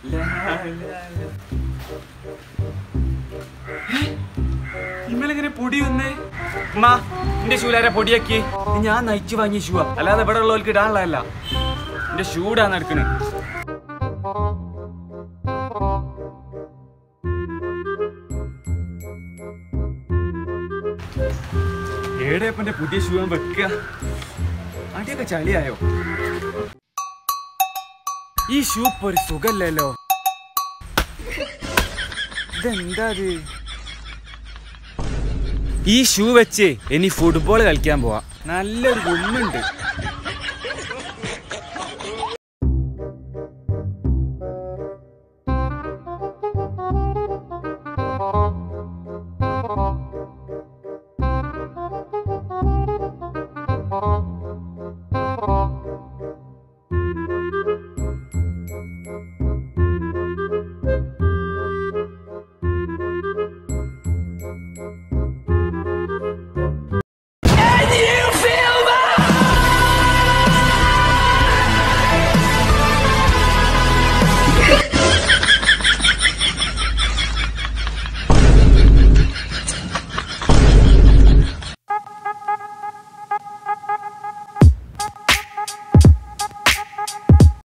ഇന്നലെങ്ങനെ പൊടി വന്നേ ഉമ്മ എന്റെ ഷൂലാരെ പൊടിയാക്കി ഇത് ഞാൻ നയിച്ചു വാങ്ങിയ ഷൂ അല്ലാതെ ഇവിടെ ഉള്ളവർക്ക് ഇടാനുള്ളതല്ല എന്റെ ഷൂടാ നടക്കണേ ഏടെ ഇപ്പൊ എന്റെ പുതിയ ഷൂ ഞാൻ വെക്കുക അടിയൊക്കെ ചളിയായോ ഈ ഷൂ ഇപ്പൊ ഒരു സുഖല്ലല്ലോ ഇതെന്താ ഇത് ഈ ഷൂ വെച്ച് ഇനി ഫുട്ബോൾ കളിക്കാൻ പോവാ നല്ലൊരു ഗുമ്മുണ്ട്